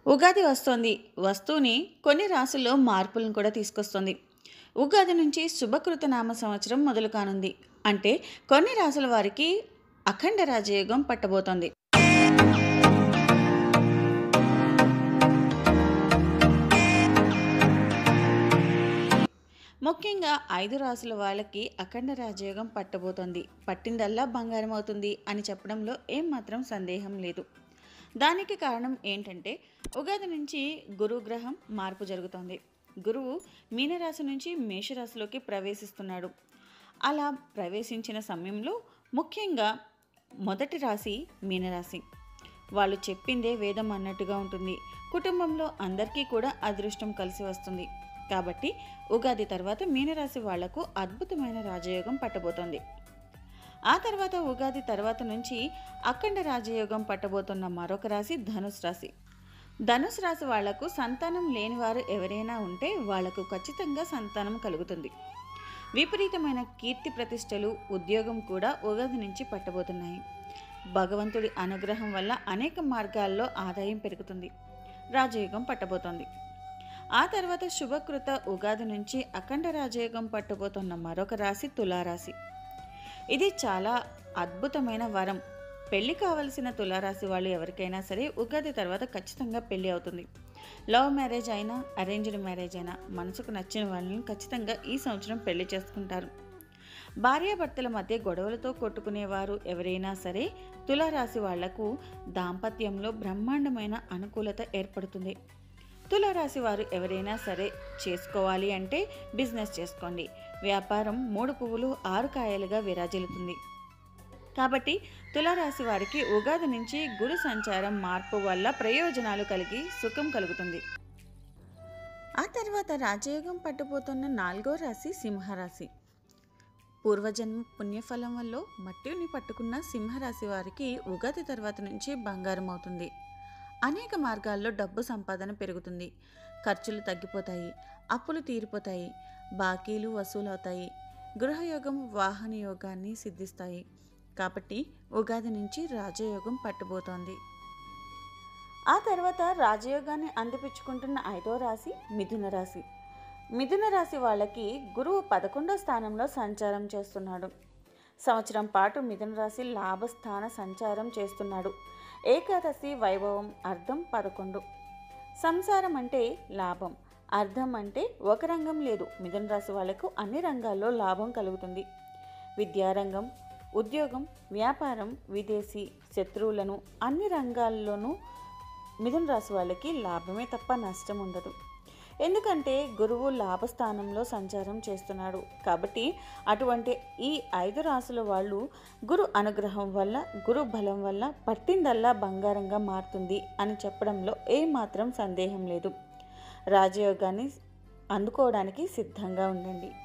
ఉగాది వస్తోంది వస్తూనే కొన్ని రాసుల్లో మార్పులను కూడా తీసుకొస్తుంది ఉగాది నుంచి శుభకృత నామ సంవత్సరం మొదలు కానుంది అంటే కొన్ని రాసుల వారికి అఖండ రాజయోగం పట్టబోతోంది ముఖ్యంగా ఐదు రాసుల వాళ్ళకి అఖండ రాజయోగం పట్టబోతోంది పట్టిందల్లా బంగారం అవుతుంది అని చెప్పడంలో ఏమాత్రం సందేహం లేదు దానికి కారణం ఏంటంటే ఉగాది నుంచి గురువు గ్రహం మార్పు జరుగుతోంది గురువు మీనరాశి నుంచి మేషరాశిలోకి ప్రవేశిస్తున్నాడు అలా ప్రవేశించిన సమయంలో ముఖ్యంగా మొదటి రాశి మీనరాశి వాళ్ళు చెప్పిందే వేదం అన్నట్టుగా ఉంటుంది కుటుంబంలో అందరికీ కూడా అదృష్టం కలిసి వస్తుంది కాబట్టి ఉగాది తర్వాత మీనరాశి వాళ్లకు అద్భుతమైన రాజయోగం పట్టబోతోంది ఆ తర్వాత ఉగాది తర్వాత నుంచి అఖండ రాజయోగం పట్టబోతున్న మరొక రాశి ధనుసు రాశి ధనుసు రాశి వాళ్లకు సంతానం లేని వారు ఎవరైనా ఉంటే వాళ్లకు ఖచ్చితంగా సంతానం కలుగుతుంది విపరీతమైన కీర్తి ప్రతిష్టలు ఉద్యోగం కూడా ఉగాది నుంచి పట్టబోతున్నాయి భగవంతుడి అనుగ్రహం వల్ల అనేక మార్గాల్లో ఆదాయం పెరుగుతుంది రాజయోగం పట్టబోతోంది ఆ తర్వాత శుభకృత ఉగాది నుంచి అఖండ రాజయోగం పట్టబోతున్న మరొక రాశి తులారాశి ఇది చాలా అద్భుతమైన వరం పెళ్లి కావలసిన తులారాశి వాళ్ళు ఎవరికైనా సరే ఉగాది తర్వాత ఖచ్చితంగా పెళ్లి అవుతుంది లవ్ మ్యారేజ్ అయినా అరేంజ్డ్ మ్యారేజ్ అయినా మనసుకు నచ్చిన వాళ్ళని ఖచ్చితంగా ఈ సంవత్సరం పెళ్లి చేసుకుంటారు భార్యాభర్తల మధ్య గొడవలతో కొట్టుకునేవారు ఎవరైనా సరే తులారాశి వాళ్లకు దాంపత్యంలో బ్రహ్మాండమైన అనుకూలత ఏర్పడుతుంది తులారాశి వారు ఎవరైనా సరే చేసుకోవాలి అంటే బిజినెస్ చేసుకోండి వ్యాపారం మూడు పువ్వులు ఆరు కాయలుగా విరాజిల్లుతుంది కాబట్టి తులారాశి వారికి ఉగాది నుంచి గురు సంచారం మార్పు వల్ల ప్రయోజనాలు కలిగి సుఖం కలుగుతుంది ఆ తర్వాత రాజయోగం పట్టుపోతున్న నాలుగో రాశి సింహరాశి పూర్వజన్మ పుణ్యఫలం వల్ల మట్టిని పట్టుకున్న సింహరాశి వారికి ఉగాది తర్వాత నుంచి బంగారం అవుతుంది అనేక మార్గాల్లో డబ్బు సంపాదన పెరుగుతుంది ఖర్చులు తగ్గిపోతాయి అప్పులు తీరిపోతాయి బాకీలు వసూలవుతాయి గృహయోగం వాహన యోగాన్ని సిద్ధిస్తాయి కాబట్టి ఉగాది నుంచి రాజయోగం పట్టబోతోంది ఆ తర్వాత రాజయోగాన్ని అందిపించుకుంటున్న ఐదో రాశి మిథున రాశి మిథున రాశి వాళ్ళకి గురువు పదకొండో స్థానంలో సంచారం చేస్తున్నాడు సంవత్సరం పాటు మిథున రాశి లాభస్థాన సంచారం చేస్తున్నాడు ఏకాదశి వైభవం అర్థం పదకొండు సంసారం అంటే లాభం అర్థం అంటే ఒక రంగం లేదు మిథున రాశి వాళ్లకు అన్ని రంగాల్లో లాభం కలుగుతుంది విద్యారంగం ఉద్యోగం వ్యాపారం విదేశీ శత్రువులను అన్ని రంగాల్లోనూ మిథున రాశి వాళ్ళకి లాభమే తప్ప నష్టం ఉండదు ఎందుకంటే గురువు లాభస్థానంలో సంచారం చేస్తున్నాడు కాబట్టి అటువంటి ఈ ఐదు రాసుల వాళ్ళు గురు అనుగ్రహం వల్ల గురు బలం వల్ల పట్టిందల్లా బంగారంగా మారుతుంది అని చెప్పడంలో ఏమాత్రం సందేహం లేదు రాజయోగాన్ని అందుకోవడానికి సిద్ధంగా ఉండండి